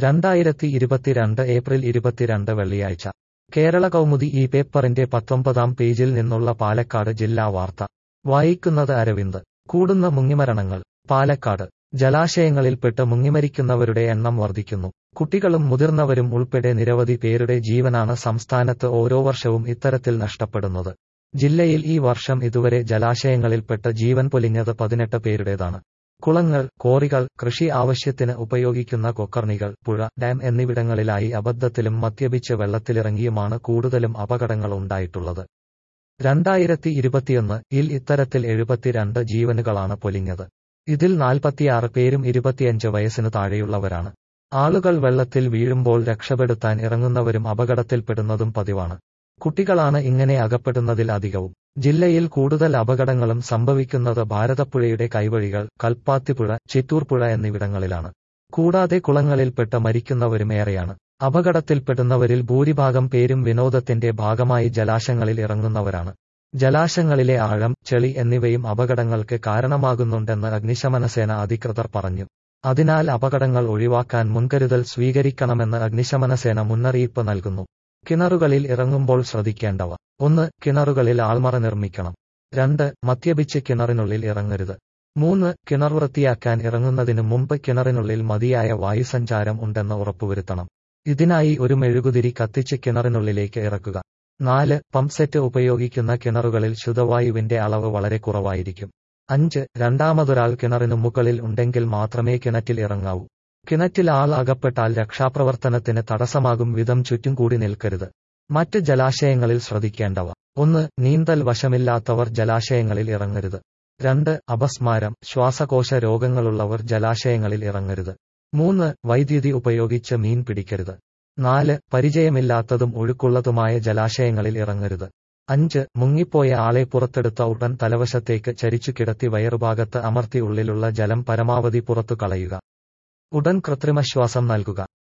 രണ്ടായിരത്തി ഇരുപത്തിരണ്ട് ഏപ്രിൽ ഇരുപത്തിരണ്ട് വെള്ളിയാഴ്ച കേരള കൗമുദി ഈ പേപ്പറിന്റെ പത്തൊമ്പതാം പേജിൽ നിന്നുള്ള പാലക്കാട് ജില്ലാ വാർത്ത വായിക്കുന്നത് അരവിന്ദ് കൂടുന്ന മുങ്ങിമരണങ്ങൾ പാലക്കാട് ജലാശയങ്ങളിൽപ്പെട്ട് മുങ്ങിമരിക്കുന്നവരുടെ എണ്ണം വർദ്ധിക്കുന്നു കുട്ടികളും മുതിർന്നവരും ഉൾപ്പെടെ നിരവധി പേരുടെ ജീവനാണ് സംസ്ഥാനത്ത് ഓരോ വർഷവും ഇത്തരത്തിൽ നഷ്ടപ്പെടുന്നത് ജില്ലയിൽ ഈ വർഷം ഇതുവരെ ജലാശയങ്ങളിൽപ്പെട്ട് ജീവൻ പൊലിഞ്ഞത് പതിനെട്ട് പേരുടേതാണ് കുളങ്ങൾ കോറികൾ കൃഷി ആവശ്യത്തിന് ഉപയോഗിക്കുന്ന കൊക്കർണികൾ പുഴ ഡാം എന്നിവിടങ്ങളിലായി അബദ്ധത്തിലും മദ്യപിച്ച് വെള്ളത്തിലിറങ്ങിയുമാണ് കൂടുതലും അപകടങ്ങൾ ഉണ്ടായിട്ടുള്ളത് രണ്ടായിരത്തി ഇരുപത്തിയൊന്ന് ഇൽ ഇത്തരത്തിൽ എഴുപത്തിരണ്ട് ജീവനുകളാണ് പൊലിഞ്ഞത് ഇതിൽ നാൽപ്പത്തിയാറ് പേരും ഇരുപത്തിയഞ്ച് വയസ്സിന് താഴെയുള്ളവരാണ് ആളുകൾ വെള്ളത്തിൽ വീഴുമ്പോൾ രക്ഷപ്പെടുത്താൻ ഇറങ്ങുന്നവരും അപകടത്തിൽപ്പെടുന്നതും പതിവാണ് കുട്ടികളാണ് ഇങ്ങനെ അകപ്പെടുന്നതിൽ അധികവും ജില്ലയിൽ കൂടുതൽ അപകടങ്ങളും സംഭവിക്കുന്നത് ഭാരതപ്പുഴയുടെ കൈവഴികൾ കൽപ്പാത്തിപ്പുഴ ചിറ്റൂർപ്പുഴ എന്നിവിടങ്ങളിലാണ് കൂടാതെ കുളങ്ങളിൽപ്പെട്ട് മരിക്കുന്നവരും ഏറെയാണ് അപകടത്തിൽപ്പെടുന്നവരിൽ ഭൂരിഭാഗം പേരും വിനോദത്തിന്റെ ഭാഗമായി ജലാശങ്ങളിൽ ഇറങ്ങുന്നവരാണ് ജലാശങ്ങളിലെ ആഴം ചെളി എന്നിവയും അപകടങ്ങൾക്ക് കാരണമാകുന്നുണ്ടെന്ന് അഗ്നിശമനസേന അധികൃതർ പറഞ്ഞു അതിനാൽ അപകടങ്ങൾ ഒഴിവാക്കാൻ മുൻകരുതൽ സ്വീകരിക്കണമെന്ന് അഗ്നിശമനസേന മുന്നറിയിപ്പ് നൽകുന്നു കിണറുകളിൽ ഇറങ്ങുമ്പോൾ ശ്രദ്ധിക്കേണ്ടവ ഒന്ന് കിണറുകളിൽ ആൾമറ നിർമ്മിക്കണം രണ്ട് മദ്യപിച്ച് കിണറിനുള്ളിൽ ഇറങ്ങരുത് മൂന്ന് കിണർ വൃത്തിയാക്കാൻ ഇറങ്ങുന്നതിന് മുമ്പ് കിണറിനുള്ളിൽ മതിയായ വായുസഞ്ചാരം ഉണ്ടെന്ന് ഉറപ്പുവരുത്തണം ഇതിനായി ഒരു മെഴുകുതിരി കത്തിച്ച് കിണറിനുള്ളിലേക്ക് ഇറക്കുക നാല് പമ്പ്സെറ്റ് ഉപയോഗിക്കുന്ന കിണറുകളിൽ ശുദ്ധവായുവിന്റെ അളവ് വളരെ കുറവായിരിക്കും അഞ്ച് രണ്ടാമതൊരാൾ കിണറിനു മുകളിൽ ഉണ്ടെങ്കിൽ മാത്രമേ കിണറ്റിൽ ഇറങ്ങാവൂ കിണറ്റിൽ ആൾ അകപ്പെട്ടാൽ രക്ഷാപ്രവർത്തനത്തിന് തടസ്സമാകും വിധം ചുറ്റും കൂടി നിൽക്കരുത് മറ്റ് ജലാശയങ്ങളിൽ ശ്രദ്ധിക്കേണ്ടവ ഒന്ന് നീന്തൽ വശമില്ലാത്തവർ ജലാശയങ്ങളിൽ ഇറങ്ങരുത് രണ്ട് അപസ്മാരം ശ്വാസകോശ രോഗങ്ങളുള്ളവർ ജലാശയങ്ങളിൽ ഇറങ്ങരുത് മൂന്ന് വൈദ്യുതി ഉപയോഗിച്ച് മീൻ പിടിക്കരുത് നാല് പരിചയമില്ലാത്തതും ഒഴുക്കുള്ളതുമായ ജലാശയങ്ങളിൽ ഇറങ്ങരുത് അഞ്ച് മുങ്ങിപ്പോയ ആളെ പുറത്തെടുത്ത ഉടൻ തലവശത്തേക്ക് ചരിച്ചു കിടത്തി വയറുഭാഗത്ത് അമർത്തി ഉള്ളിലുള്ള ജലം പരമാവധി പുറത്തു കളയുക ഉടൻ കൃത്രിമശ്വാസം നൽകുക